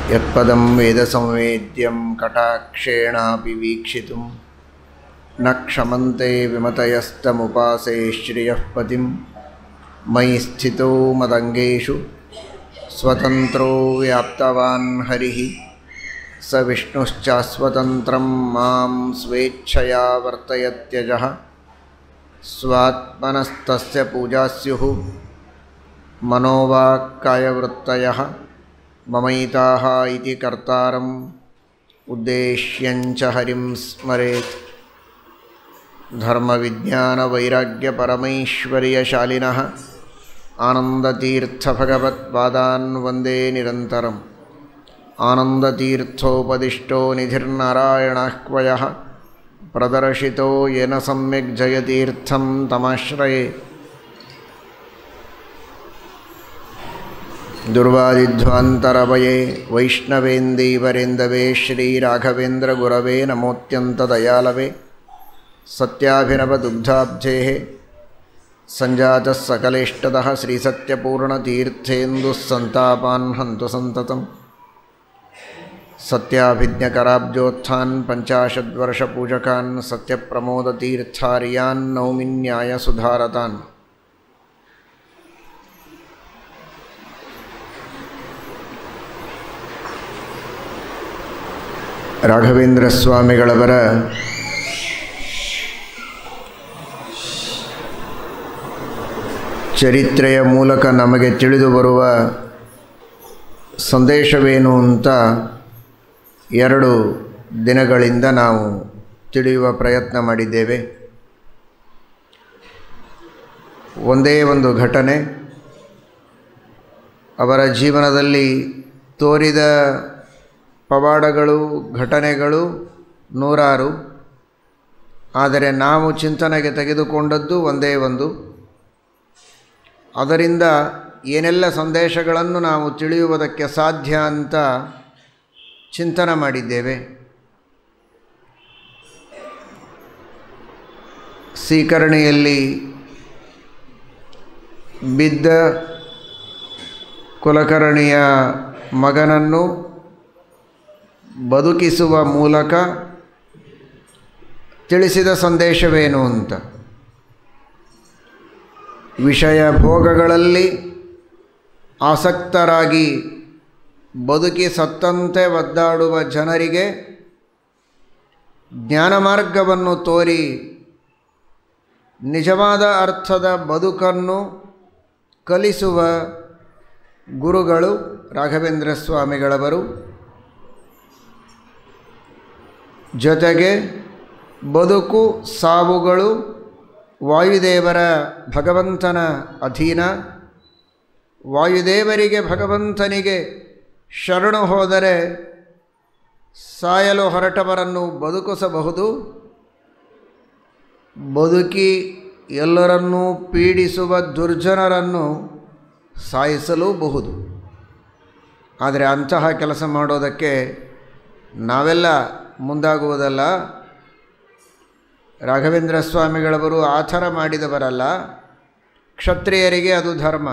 यत्पदं वेदसंवेद्यं कटाक्षेणापि वीक्षितुं न क्षमन्ते विमतयस्तमुपासे श्रियः पतिं मयि स्थितो मदङ्गेषु स्वतन्त्रो व्याप्तवान् हरिः स विष्णुश्चास्वतन्त्रं मां स्वेच्छया वर्तयत्यजः स्वात्मनस्तस्य पूजा स्युः मनोवाक्कायवृत्तयः ममैताः इति कर्तारम् उद्देश्यञ्च हरिं स्मरेत् धर्मविज्ञानवैराग्यपरमैश्वर्यशालिनः आनन्दतीर्थभगवत्पादान् वन्दे निरन्तरम् आनन्दतीर्थोपदिष्टो निधिर्नारायणाह्वयः प्रदर्शितो येन सम्यक् जयतीर्थं तमाश्रये दुर्वादिध्वान्तरवये वैष्णवेन्दीवरेन्दवे श्रीराघवेन्द्रगुरवे नमोऽत्यन्तदयालवे सत्याभिनवदुग्धाब्धेः सञ्जातः सकलेष्टदः श्रीसत्यपूर्णतीर्थेन्दुः सन्तापान् हन्तु सन्ततम् सत्याभिज्ञकराब्जोत्थान् पञ्चाशद्वर्षपूजकान् सत्यप्रमोदतीर्थार्यान् नौमिन्यायसुधारतान् ರಾಘವೇಂದ್ರ ಸ್ವಾಮಿಗಳವರ ಚರಿತ್ರೆಯ ಮೂಲಕ ನಮಗೆ ತಿಳಿದು ಬರುವ ಸಂದೇಶವೇನು ಅಂತ ಎರಡು ದಿನಗಳಿಂದ ನಾವು ತಿಳಿಯುವ ಪ್ರಯತ್ನ ಮಾಡಿದ್ದೇವೆ ಒಂದೇ ಒಂದು ಘಟನೆ ಅವರ ಜೀವನದಲ್ಲಿ ತೋರಿದ ಪವಾಡಗಳು ಘಟನೆಗಳು ನೂರಾರು ಆದರೆ ನಾವು ಚಿಂತನೆಗೆ ತೆಗೆದುಕೊಂಡದ್ದು ಒಂದೇ ಒಂದು ಅದರಿಂದ ಏನೆಲ್ಲ ಸಂದೇಶಗಳನ್ನು ನಾವು ತಿಳಿಯುವುದಕ್ಕೆ ಸಾಧ್ಯ ಅಂತ ಚಿಂತನೆ ಮಾಡಿದ್ದೇವೆ ಸೀಕರಣಿಯಲ್ಲಿ ಬಿದ್ದ ಕುಲಕರ್ಣಿಯ ಮಗನನ್ನು ಬದುಕಿಸುವ ಮೂಲಕ ತಿಳಿಸಿದ ಸಂದೇಶವೇನು ಅಂತ ವಿಷಯ ಭೋಗಗಳಲ್ಲಿ ಆಸಕ್ತರಾಗಿ ಬದುಕಿ ಸತ್ತಂತೆ ಒದ್ದಾಡುವ ಜನರಿಗೆ ಜ್ಞಾನ ಮಾರ್ಗವನ್ನು ತೋರಿ ನಿಜವಾದ ಅರ್ಥದ ಬದುಕನ್ನು ಕಲಿಸುವ ಗುರುಗಳು ರಾಘವೇಂದ್ರ ಸ್ವಾಮಿಗಳವರು ಜೊತೆಗೆ ಬದುಕು ಸಾವುಗಳು ವಾಯುದೇವರ ಭಗವಂತನ ಅಧೀನ ವಾಯುದೇವರಿಗೆ ಭಗವಂತನಿಗೆ ಶರಣು ಹೋದರೆ ಸಾಯಲು ಹೊರಟವರನ್ನು ಬದುಕಿಸಬಹುದು ಬದುಕಿ ಎಲ್ಲರನ್ನೂ ಪೀಡಿಸುವ ದುರ್ಜನರನ್ನು ಸಾಯಿಸಲೂಬಹುದು ಆದರೆ ಅಂತಹ ಕೆಲಸ ಮಾಡೋದಕ್ಕೆ ನಾವೆಲ್ಲ ಮುಂದಾಗುವುದಲ್ಲ ರಾಘವೇಂದ್ರ ಸ್ವಾಮಿಗಳವರು ಆ ಥರ ಮಾಡಿದವರಲ್ಲ ಕ್ಷತ್ರಿಯರಿಗೆ ಅದು ಧರ್ಮ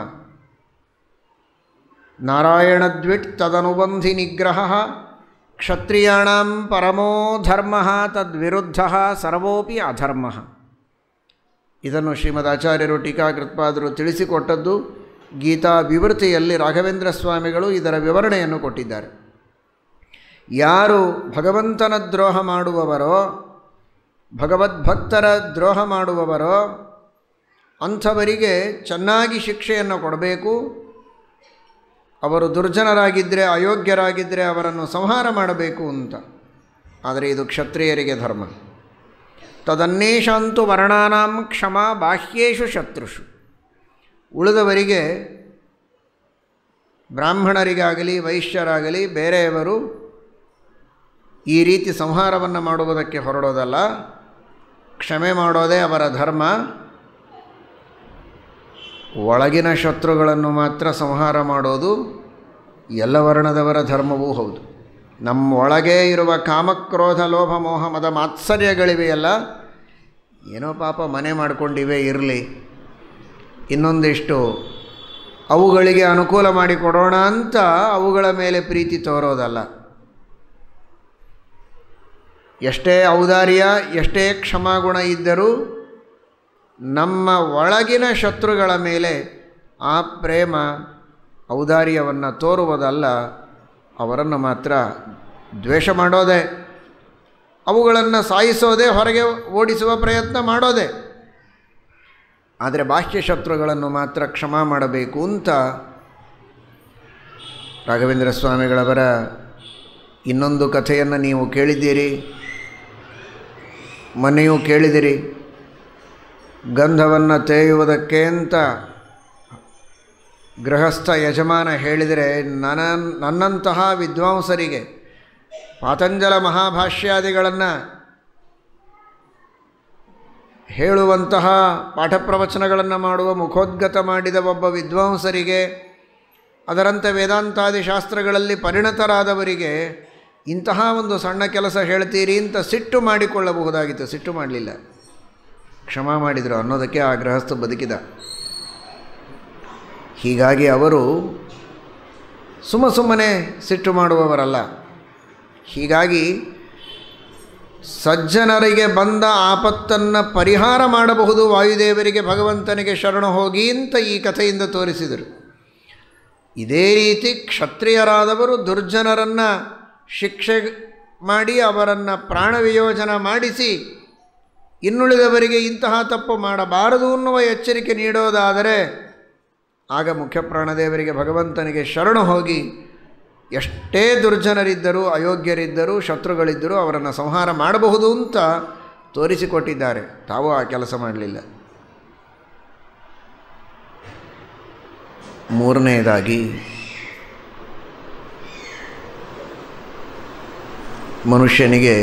ನಾರಾಯಣದ್ವಿಟ್ ತದನುಬಂಧಿ ನಿಗ್ರಹ ಕ್ಷತ್ರಿಯಾಣಂ ಪರಮೋ ಧರ್ಮ ತದ್ವಿರುದ್ಧ ಸರ್ವೋಪಿ ಅಧರ್ಮ ಇದನ್ನು ಶ್ರೀಮದ್ ಆಚಾರ್ಯರು ಟೀಕಾಕೃತ್ಪಾದರು ತಿಳಿಸಿಕೊಟ್ಟದ್ದು ಗೀತಾ ವಿವೃತಿಯಲ್ಲಿ ರಾಘವೇಂದ್ರ ಸ್ವಾಮಿಗಳು ಇದರ ವಿವರಣೆಯನ್ನು ಕೊಟ್ಟಿದ್ದಾರೆ ಯಾರು ಭಗವಂತನ ದ್ರೋಹ ಮಾಡುವವರೋ ಭಗವದ್ಭಕ್ತರ ದ್ರೋಹ ಮಾಡುವವರೋ ಅಂಥವರಿಗೆ ಚೆನ್ನಾಗಿ ಶಿಕ್ಷೆಯನ್ನು ಕೊಡಬೇಕು ಅವರು ದುರ್ಜನರಾಗಿದ್ದರೆ ಅಯೋಗ್ಯರಾಗಿದ್ದರೆ ಅವರನ್ನು ಸಂಹಾರ ಮಾಡಬೇಕು ಅಂತ ಆದರೆ ಇದು ಕ್ಷತ್ರಿಯರಿಗೆ ಧರ್ಮ ತದನ್ನೇಷಂತು ವರ್ಣಾನಾಂ ಕ್ಷಮ ಬಾಹ್ಯೇಷು ಶತ್ರುಷು ಉಳಿದವರಿಗೆ ಬ್ರಾಹ್ಮಣರಿಗಾಗಲಿ ವೈಶ್ಯರಾಗಲಿ ಬೇರೆಯವರು ಈ ರೀತಿ ಸಂಹಾರವನ್ನು ಮಾಡುವುದಕ್ಕೆ ಹೊರಡೋದಲ್ಲ ಕ್ಷಮೆ ಮಾಡೋದೇ ಅವರ ಧರ್ಮ ಒಳಗಿನ ಶತ್ರುಗಳನ್ನು ಮಾತ್ರ ಸಂಹಾರ ಮಾಡೋದು ಎಲ್ಲ ವರ್ಣದವರ ಧರ್ಮವೂ ಹೌದು ನಮ್ಮ ಒಳಗೇ ಇರುವ ಕಾಮಕ್ರೋಧ ಲೋಭ ಮೋಹ ಮದ ಮಾತ್ಸರ್ಯಗಳಿವೆಯಲ್ಲ ಏನೋ ಪಾಪ ಮನೆ ಮಾಡಿಕೊಂಡಿವೆ ಇರಲಿ ಇನ್ನೊಂದಿಷ್ಟು ಅವುಗಳಿಗೆ ಅನುಕೂಲ ಮಾಡಿಕೊಡೋಣ ಅಂತ ಅವುಗಳ ಮೇಲೆ ಪ್ರೀತಿ ತೋರೋದಲ್ಲ ಎಷ್ಟೇ ಔದಾರ್ಯ ಎಷ್ಟೇ ಕ್ಷಮಾಗುಣ ಇದ್ದರೂ ನಮ್ಮ ಒಳಗಿನ ಶತ್ರುಗಳ ಮೇಲೆ ಆ ಪ್ರೇಮ ಔದಾರ್ಯವನ್ನು ತೋರುವುದಲ್ಲ ಅವರನ್ನು ಮಾತ್ರ ದ್ವೇಷ ಮಾಡೋದೇ ಅವುಗಳನ್ನು ಸಾಯಿಸೋದೇ ಹೊರಗೆ ಓಡಿಸುವ ಪ್ರಯತ್ನ ಮಾಡೋದೇ ಆದರೆ ಬಾಹ್ಯ ಶತ್ರುಗಳನ್ನು ಮಾತ್ರ ಕ್ಷಮಾ ಮಾಡಬೇಕು ಅಂತ ರಾಘವೇಂದ್ರ ಸ್ವಾಮಿಗಳವರ ಇನ್ನೊಂದು ಕಥೆಯನ್ನು ನೀವು ಕೇಳಿದ್ದೀರಿ ಮೊನ್ನೆಯೂ ಕೇಳಿದಿರಿ ಗಂಧವನ್ನು ತೇಯುವುದಕ್ಕೆ ಅಂತ ಗೃಹಸ್ಥ ಯಜಮಾನ ಹೇಳಿದರೆ ನನ್ನ ನನ್ನಂತಹ ವಿದ್ವಾಂಸರಿಗೆ ಪಾತಂಜಲ ಮಹಾಭಾಷ್ಯಾದಿಗಳನ್ನು ಹೇಳುವಂತಹ ಪಾಠ ಪ್ರವಚನಗಳನ್ನು ಮಾಡುವ ಮುಖೋದ್ಗತ ಮಾಡಿದ ಒಬ್ಬ ವಿದ್ವಾಂಸರಿಗೆ ಅದರಂತೆ ವೇದಾಂತಾದಿ ಶಾಸ್ತ್ರಗಳಲ್ಲಿ ಪರಿಣತರಾದವರಿಗೆ ಇಂತಹ ಒಂದು ಸಣ್ಣ ಕೆಲಸ ಹೇಳ್ತೀರಿ ಅಂತ ಸಿಟ್ಟು ಮಾಡಿಕೊಳ್ಳಬಹುದಾಗಿತ್ತು ಸಿಟ್ಟು ಮಾಡಲಿಲ್ಲ ಕ್ಷಮಾ ಮಾಡಿದರು ಅನ್ನೋದಕ್ಕೆ ಆ ಗೃಹಸ್ಥ ಬದುಕಿದ ಹೀಗಾಗಿ ಅವರು ಸುಮ್ಮ ಸುಮ್ಮನೆ ಸಿಟ್ಟು ಮಾಡುವವರಲ್ಲ ಹೀಗಾಗಿ ಸಜ್ಜನರಿಗೆ ಬಂದ ಆಪತ್ತನ್ನು ಪರಿಹಾರ ಮಾಡಬಹುದು ವಾಯುದೇವರಿಗೆ ಭಗವಂತನಿಗೆ ಶರಣು ಹೋಗಿ ಅಂತ ಈ ಕಥೆಯಿಂದ ತೋರಿಸಿದರು ಇದೇ ರೀತಿ ಕ್ಷತ್ರಿಯರಾದವರು ದುರ್ಜನರನ್ನು ಶಿಕ್ಷೆ ಮಾಡಿ ಅವರನ್ನು ಪ್ರಾಣ ವಿಯೋಜನ ಮಾಡಿಸಿ ಇನ್ನುಳಿದವರಿಗೆ ಇಂತಹ ತಪ್ಪು ಮಾಡಬಾರದು ಅನ್ನುವ ಎಚ್ಚರಿಕೆ ನೀಡೋದಾದರೆ ಆಗ ಮುಖ್ಯ ಪ್ರಾಣದೇವರಿಗೆ ಭಗವಂತನಿಗೆ ಶರಣು ಹೋಗಿ ಎಷ್ಟೇ ದುರ್ಜನರಿದ್ದರೂ ಅಯೋಗ್ಯರಿದ್ದರೂ ಶತ್ರುಗಳಿದ್ದರೂ ಅವರನ್ನು ಸಂಹಾರ ಮಾಡಬಹುದು ಅಂತ ತೋರಿಸಿಕೊಟ್ಟಿದ್ದಾರೆ ತಾವು ಆ ಕೆಲಸ ಮಾಡಲಿಲ್ಲ ಮೂರನೆಯದಾಗಿ ಮನುಷ್ಯನಿಗೆ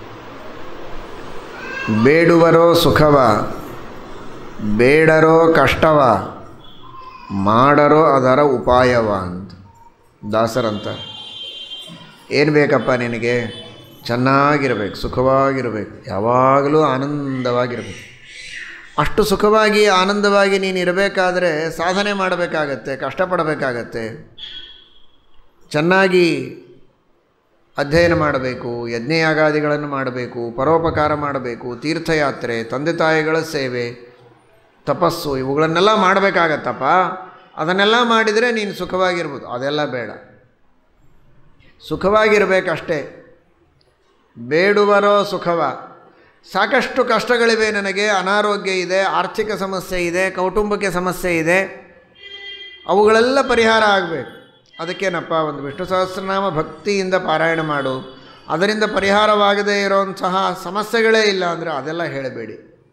ಬೇಡುವರೋ ಸುಖವ ಬೇಡರೋ ಕಷ್ಟವ ಮಾಡರೋ ಅದರ ಉಪಾಯವ ಅಂತ ದಾಸರಂತ ಏನು ಬೇಕಪ್ಪ ನಿನಗೆ ಚೆನ್ನಾಗಿರಬೇಕು ಸುಖವಾಗಿರಬೇಕು ಯಾವಾಗಲೂ ಆನಂದವಾಗಿರಬೇಕು ಅಷ್ಟು ಸುಖವಾಗಿ ಆನಂದವಾಗಿ ನೀನು ಇರಬೇಕಾದ್ರೆ ಸಾಧನೆ ಮಾಡಬೇಕಾಗತ್ತೆ ಕಷ್ಟಪಡಬೇಕಾಗತ್ತೆ ಚೆನ್ನಾಗಿ ಅಧ್ಯಯನ ಮಾಡಬೇಕು ಯಜ್ಞಯಾಗಾದಿಗಳನ್ನು ಮಾಡಬೇಕು ಪರೋಪಕಾರ ಮಾಡಬೇಕು ತೀರ್ಥಯಾತ್ರೆ ತಂದೆ ತಾಯಿಗಳ ಸೇವೆ ತಪಸ್ಸು ಇವುಗಳನ್ನೆಲ್ಲ ಮಾಡಬೇಕಾಗತ್ತಪ್ಪ ಅದನ್ನೆಲ್ಲ ಮಾಡಿದರೆ ನೀನು ಸುಖವಾಗಿರ್ಬೋದು ಅದೆಲ್ಲ ಬೇಡ ಸುಖವಾಗಿರಬೇಕಷ್ಟೇ ಬೇಡುವರೋ ಸುಖವ ಸಾಕಷ್ಟು ಕಷ್ಟಗಳಿವೆ ನನಗೆ ಅನಾರೋಗ್ಯ ಇದೆ ಆರ್ಥಿಕ ಸಮಸ್ಯೆ ಇದೆ ಕೌಟುಂಬಿಕ ಸಮಸ್ಯೆ ಇದೆ ಅವುಗಳೆಲ್ಲ ಪರಿಹಾರ ಆಗಬೇಕು ಅದಕ್ಕೇನಪ್ಪ ಒಂದು ವಿಷ್ಣು ಸಹಸ್ರನಾಮ ಭಕ್ತಿಯಿಂದ ಪಾರಾಯಣ ಮಾಡು ಅದರಿಂದ ಪರಿಹಾರವಾಗದೇ ಇರೋಂತಹ ಸಮಸ್ಯೆಗಳೇ ಇಲ್ಲ ಅಂದರೆ ಅದೆಲ್ಲ ಹೇಳಬೇಡಿ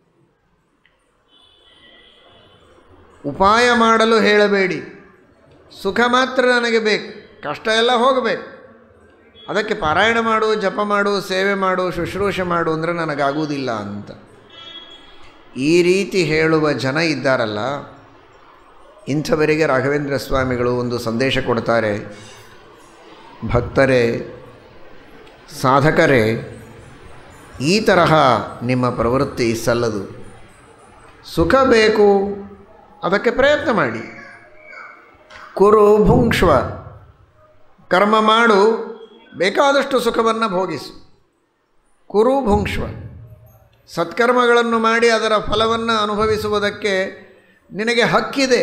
ಉಪಾಯ ಮಾಡಲು ಹೇಳಬೇಡಿ ಸುಖ ಮಾತ್ರ ನನಗೆ ಬೇಕು ಕಷ್ಟ ಎಲ್ಲ ಹೋಗಬೇಕು ಅದಕ್ಕೆ ಪಾರಾಯಣ ಮಾಡು ಜಪ ಮಾಡು ಸೇವೆ ಮಾಡು ಶುಶ್ರೂಷೆ ಮಾಡು ಅಂದರೆ ನನಗಾಗುವುದಿಲ್ಲ ಅಂತ ಈ ರೀತಿ ಹೇಳುವ ಜನ ಇದ್ದಾರಲ್ಲ ಇಂಥವರಿಗೆ ರಾಘವೇಂದ್ರ ಸ್ವಾಮಿಗಳು ಒಂದು ಸಂದೇಶ ಕೊಡ್ತಾರೆ ಭಕ್ತರೇ ಸಾಧಕರೇ ಈ ತರಹ ನಿಮ್ಮ ಪ್ರವೃತ್ತಿ ಸಲ್ಲದು ಸುಖ ಬೇಕು ಅದಕ್ಕೆ ಪ್ರಯತ್ನ ಮಾಡಿ ಕುರು ಭುಂಕ್ಷ್ವ ಕರ್ಮ ಮಾಡು ಬೇಕಾದಷ್ಟು ಸುಖವನ್ನು ಭೋಗಿಸು ಕುರು ಭುಂಕ್ಷ್ವ ಸತ್ಕರ್ಮಗಳನ್ನು ಮಾಡಿ ಅದರ ಫಲವನ್ನು ಅನುಭವಿಸುವುದಕ್ಕೆ ನಿನಗೆ ಹಕ್ಕಿದೆ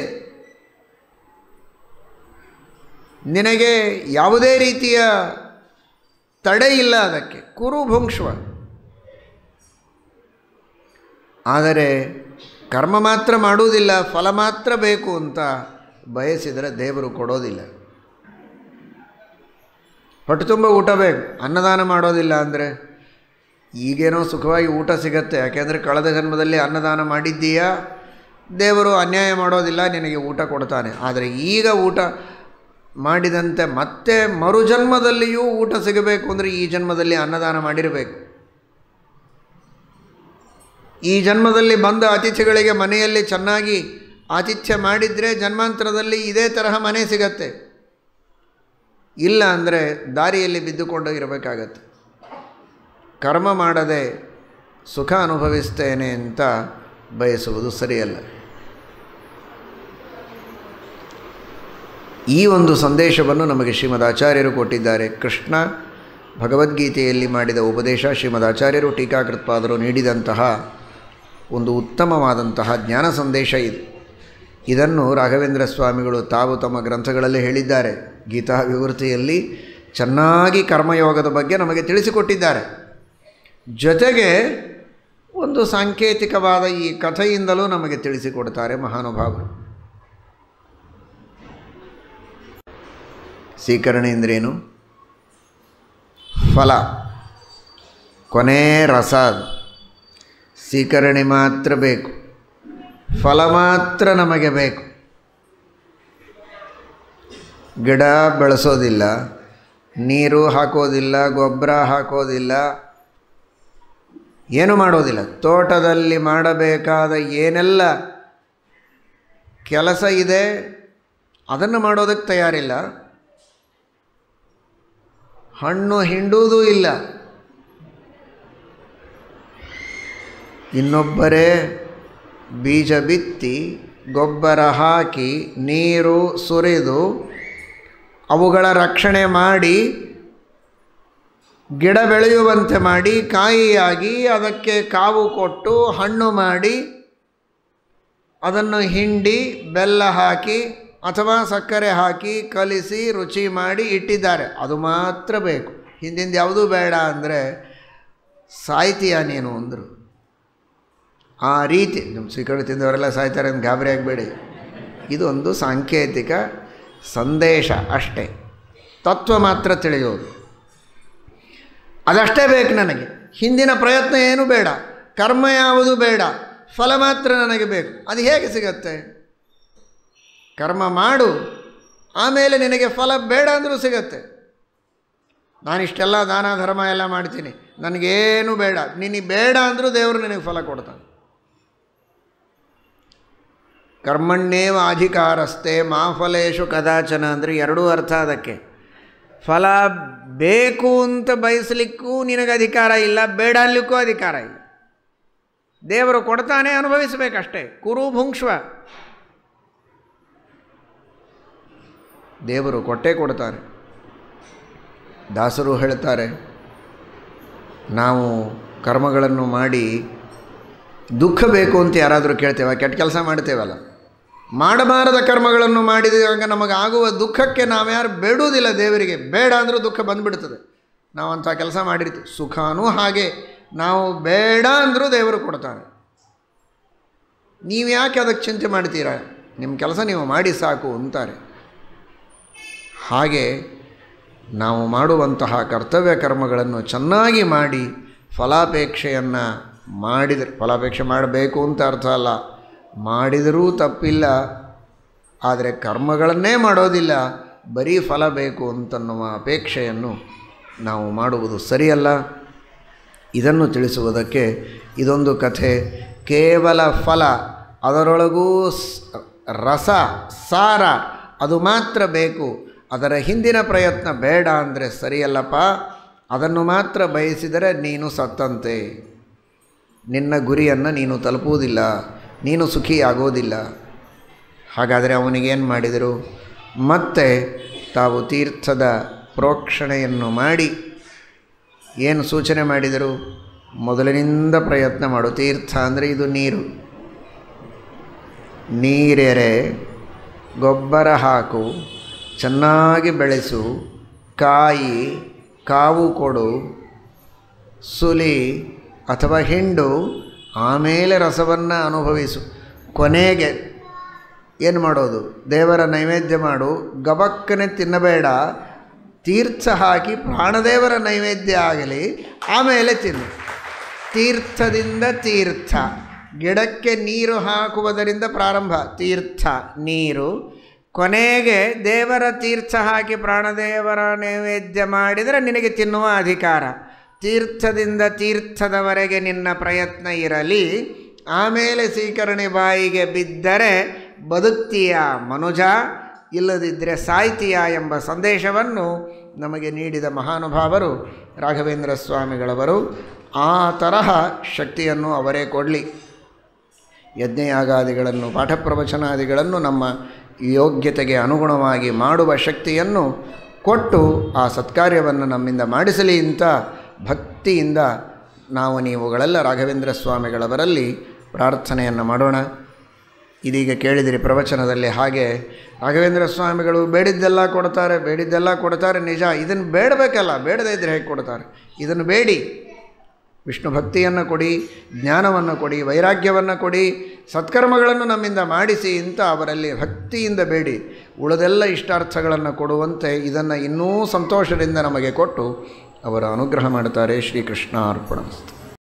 ನಿನಗೆ ಯಾವುದೇ ರೀತಿಯ ತಡೆ ಇಲ್ಲ ಅದಕ್ಕೆ ಕುರು ಭುಂಕ್ಷ್ವ ಆದರೆ ಕರ್ಮ ಮಾತ್ರ ಮಾಡುವುದಿಲ್ಲ ಫಲ ಮಾತ್ರ ಬೇಕು ಅಂತ ಬಯಸಿದರೆ ದೇವರು ಕೊಡೋದಿಲ್ಲ ಹೊಟ್ಟೆ ತುಂಬ ಊಟ ಬೇಕು ಅನ್ನದಾನ ಮಾಡೋದಿಲ್ಲ ಅಂದರೆ ಈಗೇನೋ ಸುಖವಾಗಿ ಊಟ ಸಿಗತ್ತೆ ಯಾಕೆಂದರೆ ಕಳೆದ ಜನ್ಮದಲ್ಲಿ ಅನ್ನದಾನ ಮಾಡಿದ್ದೀಯಾ ದೇವರು ಅನ್ಯಾಯ ಮಾಡೋದಿಲ್ಲ ನಿನಗೆ ಊಟ ಕೊಡ್ತಾನೆ ಆದರೆ ಈಗ ಊಟ ಮಾಡಿದಂತೆ ಮತ್ತೆ ಮರುಜನ್ಮದಲ್ಲಿಯೂ ಊಟ ಸಿಗಬೇಕು ಅಂದರೆ ಈ ಜನ್ಮದಲ್ಲಿ ಅನ್ನದಾನ ಮಾಡಿರಬೇಕು ಈ ಜನ್ಮದಲ್ಲಿ ಬಂದ ಅತಿಥಿಗಳಿಗೆ ಮನೆಯಲ್ಲಿ ಚೆನ್ನಾಗಿ ಆತಿಥ್ಯ ಮಾಡಿದರೆ ಜನ್ಮಾಂತರದಲ್ಲಿ ಇದೇ ತರಹ ಮನೆ ಸಿಗತ್ತೆ ಇಲ್ಲ ಅಂದರೆ ದಾರಿಯಲ್ಲಿ ಬಿದ್ದುಕೊಂಡು ಇರಬೇಕಾಗತ್ತೆ ಕರ್ಮ ಮಾಡದೆ ಸುಖ ಅನುಭವಿಸ್ತೇನೆ ಅಂತ ಬಯಸುವುದು ಸರಿಯಲ್ಲ ಈ ಒಂದು ಸಂದೇಶವನ್ನು ನಮಗೆ ಶ್ರೀಮದ್ ಆಚಾರ್ಯರು ಕೊಟ್ಟಿದ್ದಾರೆ ಕೃಷ್ಣ ಭಗವದ್ಗೀತೆಯಲ್ಲಿ ಮಾಡಿದ ಉಪದೇಶ ಶ್ರೀಮದ್ ಆಚಾರ್ಯರು ಟೀಕಾಕೃತ್ಪಾದರು ನೀಡಿದಂತಹ ಒಂದು ಉತ್ತಮವಾದಂತಹ ಜ್ಞಾನ ಸಂದೇಶ ಇದು ಇದನ್ನು ರಾಘವೇಂದ್ರ ಸ್ವಾಮಿಗಳು ತಾವು ತಮ್ಮ ಗ್ರಂಥಗಳಲ್ಲಿ ಹೇಳಿದ್ದಾರೆ ಗೀತಾ ವಿವೃತಿಯಲ್ಲಿ ಚೆನ್ನಾಗಿ ಕರ್ಮಯೋಗದ ಬಗ್ಗೆ ನಮಗೆ ತಿಳಿಸಿಕೊಟ್ಟಿದ್ದಾರೆ ಜೊತೆಗೆ ಒಂದು ಸಾಂಕೇತಿಕವಾದ ಈ ಕಥೆಯಿಂದಲೂ ನಮಗೆ ತಿಳಿಸಿಕೊಡ್ತಾರೆ ಮಹಾನುಭಾವರು ಸ್ವೀಕರಣೆ ಅಂದ್ರೇನು ಫಲ ಕೊನೆ ರಸ ಅದು ಸ್ವೀಕರಣೆ ಮಾತ್ರ ಬೇಕು ಫಲ ಮಾತ್ರ ನಮಗೆ ಬೇಕು ಗಿಡ ಬೆಳೆಸೋದಿಲ್ಲ ನೀರು ಹಾಕೋದಿಲ್ಲ ಗೊಬ್ಬರ ಹಾಕೋದಿಲ್ಲ ಏನು ಮಾಡೋದಿಲ್ಲ ತೋಟದಲ್ಲಿ ಮಾಡಬೇಕಾದ ಏನೆಲ್ಲ ಕೆಲಸ ಇದೆ ಅದನ್ನು ಮಾಡೋದಕ್ಕೆ ತಯಾರಿಲ್ಲ ಹಣ್ಣು ಹಿಂಡುವುದೂ ಇಲ್ಲ ಇನ್ನೊಬ್ಬರೇ ಬೀಜ ಬಿತ್ತಿ ಗೊಬ್ಬರ ಹಾಕಿ ನೀರು ಸುರಿದು ಅವುಗಳ ರಕ್ಷಣೆ ಮಾಡಿ ಗಿಡ ಬೆಳೆಯುವಂತೆ ಮಾಡಿ ಕಾಯಿಯಾಗಿ ಅದಕ್ಕೆ ಕಾವು ಕೊಟ್ಟು ಹಣ್ಣು ಮಾಡಿ ಅದನ್ನು ಹಿಂಡಿ ಬೆಲ್ಲ ಹಾಕಿ ಅಥವಾ ಸಕ್ಕರೆ ಹಾಕಿ ಕಲಿಸಿ ರುಚಿ ಮಾಡಿ ಇಟ್ಟಿದ್ದಾರೆ ಅದು ಮಾತ್ರ ಬೇಕು ಹಿಂದಿಂದ ಯಾವುದೂ ಬೇಡ ಅಂದರೆ ಸಾಯ್ತೀಯ ನೀನು ಅಂದರು ಆ ರೀತಿ ನಮ್ಮ ಸ್ವೀಕರಣೆ ತಿಂದವರೆಲ್ಲ ಸಾಯ್ತಾರೆ ಅಂತ ಗಾಬರಿ ಆಗಬೇಡಿ ಇದು ಒಂದು ಸಾಂಕೇತಿಕ ಸಂದೇಶ ಅಷ್ಟೇ ತತ್ವ ಮಾತ್ರ ತಿಳಿಯೋದು ಅದಷ್ಟೇ ಬೇಕು ನನಗೆ ಹಿಂದಿನ ಪ್ರಯತ್ನ ಏನೂ ಬೇಡ ಕರ್ಮ ಯಾವುದು ಬೇಡ ಫಲ ಮಾತ್ರ ನನಗೆ ಬೇಕು ಅದು ಹೇಗೆ ಸಿಗತ್ತೆ ಕರ್ಮ ಮಾಡು ಆಮೇಲೆ ನಿನಗೆ ಫಲ ಬೇಡ ಅಂದರೂ ಸಿಗತ್ತೆ ನಾನಿಷ್ಟೆಲ್ಲ ದಾನ ಧರ್ಮ ಎಲ್ಲ ಮಾಡ್ತೀನಿ ನನಗೇನು ಬೇಡ ನಿನಗೆ ಬೇಡ ಅಂದರೂ ದೇವರು ನಿನಗೆ ಫಲ ಕೊಡ್ತಾನೆ ಕರ್ಮಣ್ಣೇವ ಅಧಿಕಾರಸ್ತೆ ಮಾ ಫಲೇಶು ಕದಾಚನ ಅಂದರೆ ಎರಡೂ ಅರ್ಥ ಅದಕ್ಕೆ ಫಲ ಬೇಕು ಅಂತ ಬಯಸಲಿಕ್ಕೂ ನಿನಗೆ ಅಧಿಕಾರ ಇಲ್ಲ ಬೇಡ ಅನ್ಲಿಕ್ಕೂ ಅಧಿಕಾರ ಇಲ್ಲ ದೇವರು ಕೊಡ್ತಾನೆ ಅನುಭವಿಸಬೇಕಷ್ಟೇ ಕುರು ಭುಂಕ್ಷ್ವ ದೇವರು ಕೊಟ್ಟೇ ಕೊಡ್ತಾನೆ ದಾಸರು ಹೇಳ್ತಾರೆ ನಾವು ಕರ್ಮಗಳನ್ನು ಮಾಡಿ ದುಃಖ ಬೇಕು ಅಂತ ಯಾರಾದರೂ ಕೇಳ್ತೇವೆ ಕೆಟ್ಟ ಕೆಲಸ ಮಾಡ್ತೇವಲ್ಲ ಮಾಡಬಾರದ ಕರ್ಮಗಳನ್ನು ಮಾಡಿದಾಗ ನಮಗಾಗುವ ದುಃಖಕ್ಕೆ ನಾವ್ಯಾರು ಬೇಡುವುದಿಲ್ಲ ದೇವರಿಗೆ ಬೇಡ ಅಂದರೂ ದುಃಖ ಬಂದುಬಿಡ್ತದೆ ನಾವು ಅಂಥ ಕೆಲಸ ಮಾಡಿರ್ತೀವಿ ಸುಖನೂ ಹಾಗೆ ನಾವು ಬೇಡ ಅಂದರೂ ದೇವರು ಕೊಡ್ತಾನೆ ನೀವು ಯಾಕೆ ಅದಕ್ಕೆ ಚಿಂತೆ ಮಾಡ್ತೀರಾ ನಿಮ್ಮ ಕೆಲಸ ನೀವು ಮಾಡಿ ಸಾಕು ಅಂತಾರೆ ಹಾಗೆ ನಾವು ಮಾಡುವಂತಹ ಕರ್ತವ್ಯ ಕರ್ಮಗಳನ್ನು ಚೆನ್ನಾಗಿ ಮಾಡಿ ಫಲಾಪೇಕ್ಷೆಯನ್ನು ಮಾಡಿದರೆ ಫಲಾಪೇಕ್ಷೆ ಮಾಡಬೇಕು ಅಂತ ಅರ್ಥ ಅಲ್ಲ ಮಾಡಿದರೂ ತಪ್ಪಿಲ್ಲ ಆದರೆ ಕರ್ಮಗಳನ್ನೇ ಮಾಡೋದಿಲ್ಲ ಬರೀ ಫಲ ಬೇಕು ಅಂತನ್ನುವ ಅಪೇಕ್ಷೆಯನ್ನು ನಾವು ಮಾಡುವುದು ಸರಿಯಲ್ಲ ಇದನ್ನು ತಿಳಿಸುವುದಕ್ಕೆ ಇದೊಂದು ಕಥೆ ಕೇವಲ ಫಲ ಅದರೊಳಗೂ ರಸ ಸಾರ ಅದು ಮಾತ್ರ ಬೇಕು ಅದರ ಹಿಂದಿನ ಪ್ರಯತ್ನ ಬೇಡ ಅಂದರೆ ಸರಿಯಲ್ಲಪ್ಪ ಅದನ್ನು ಮಾತ್ರ ಬಯಸಿದರೆ ನೀನು ಸತ್ತಂತೆ ನಿನ್ನ ಗುರಿಯನ್ನು ನೀನು ತಲುಪುವುದಿಲ್ಲ ನೀನು ಸುಖಿಯಾಗೋದಿಲ್ಲ ಹಾಗಾದರೆ ಅವನಿಗೇನು ಮಾಡಿದರು ಮತ್ತೆ ತಾವು ತೀರ್ಥದ ಪ್ರೋಕ್ಷಣೆಯನ್ನು ಮಾಡಿ ಏನು ಸೂಚನೆ ಮಾಡಿದರು ಮೊದಲಿನಿಂದ ಪ್ರಯತ್ನ ಮಾಡು ತೀರ್ಥ ಅಂದರೆ ಇದು ನೀರು ನೀರೆರೆ ಗೊಬ್ಬರ ಹಾಕು ಚೆನ್ನಾಗಿ ಬೆಳೆಸು ಕಾಯಿ ಕಾವು ಕೊಡು ಸುಲಿ ಅಥವಾ ಹಿಂಡು ಆಮೇಲೆ ರಸವನ್ನು ಅನುಭವಿಸು ಕೊನೆಗೆ ಏನು ಮಾಡೋದು ದೇವರ ನೈವೇದ್ಯ ಮಾಡು ಗಬಕ್ಕನೆ ತಿನ್ನಬೇಡ ತೀರ್ಥ ಹಾಕಿ ಪ್ರಾಣದೇವರ ನೈವೇದ್ಯ ಆಗಲಿ ಆಮೇಲೆ ತಿನ್ನು ತೀರ್ಥದಿಂದ ತೀರ್ಥ ಗಿಡಕ್ಕೆ ನೀರು ಹಾಕುವುದರಿಂದ ಪ್ರಾರಂಭ ತೀರ್ಥ ನೀರು ಕೊನೆಗೆ ದೇವರ ತೀರ್ಥ ಹಾಕಿ ಪ್ರಾಣದೇವರ ನೈವೇದ್ಯ ಮಾಡಿದರೆ ನಿನಗೆ ತಿನ್ನುವ ಅಧಿಕಾರ ತೀರ್ಥದಿಂದ ತೀರ್ಥದವರೆಗೆ ನಿನ್ನ ಪ್ರಯತ್ನ ಇರಲಿ ಆಮೇಲೆ ಸ್ವೀಕರಣೆ ಬಾಯಿಗೆ ಬಿದ್ದರೆ ಬದುಕ್ತೀಯ ಮನುಜ ಇಲ್ಲದಿದ್ದರೆ ಸಾಯ್ತೀಯ ಎಂಬ ಸಂದೇಶವನ್ನು ನಮಗೆ ನೀಡಿದ ಮಹಾನುಭಾವರು ರಾಘವೇಂದ್ರ ಸ್ವಾಮಿಗಳವರು ಆ ತರಹ ಶಕ್ತಿಯನ್ನು ಅವರೇ ಕೊಡಲಿ ಯಜ್ಞಯಾಗಾದಿಗಳನ್ನು ಪಾಠ ಪ್ರವಚನಾದಿಗಳನ್ನು ನಮ್ಮ ಯೋಗ್ಯತೆಗೆ ಅನುಗುಣವಾಗಿ ಮಾಡುವ ಶಕ್ತಿಯನ್ನು ಕೊಟ್ಟು ಆ ಸತ್ಕಾರ್ಯವನ್ನು ನಮ್ಮಿಂದ ಮಾಡಿಸಲಿ ಅಂತ ಭಕ್ತಿಯಿಂದ ನಾವು ನೀವುಗಳೆಲ್ಲ ರಾಘವೇಂದ್ರ ಸ್ವಾಮಿಗಳವರಲ್ಲಿ ಪ್ರಾರ್ಥನೆಯನ್ನು ಮಾಡೋಣ ಇದೀಗ ಕೇಳಿದಿರಿ ಪ್ರವಚನದಲ್ಲಿ ಹಾಗೆ ರಾಘವೇಂದ್ರ ಸ್ವಾಮಿಗಳು ಬೇಡಿದ್ದೆಲ್ಲ ಕೊಡ್ತಾರೆ ಬೇಡಿದ್ದೆಲ್ಲ ಕೊಡ್ತಾರೆ ನಿಜ ಇದನ್ನು ಬೇಡಬೇಕಲ್ಲ ಬೇಡದೇ ಇದ್ದರೆ ಹೇಗೆ ಕೊಡ್ತಾರೆ ಇದನ್ನು ಬೇಡಿ ವಿಷ್ಣು ಭಕ್ತಿಯನ್ನು ಕೊಡಿ ಜ್ಞಾನವನ್ನು ಕೊಡಿ ವೈರಾಗ್ಯವನ್ನು ಕೊಡಿ ಸತ್ಕರ್ಮಗಳನ್ನು ನಮ್ಮಿಂದ ಮಾಡಿಸಿ ಅಂತ ಅವರಲ್ಲಿ ಭಕ್ತಿಯಿಂದ ಬೇಡಿ ಉಳಿದೆಲ್ಲ ಇಷ್ಟಾರ್ಥಗಳನ್ನು ಕೊಡುವಂತೆ ಇದನ್ನು ಇನ್ನೂ ಸಂತೋಷದಿಂದ ನಮಗೆ ಕೊಟ್ಟು ಅವರು ಅನುಗ್ರಹ ಮಾಡ್ತಾರೆ ಶ್ರೀಕೃಷ್ಣ ಅರ್ಪಣ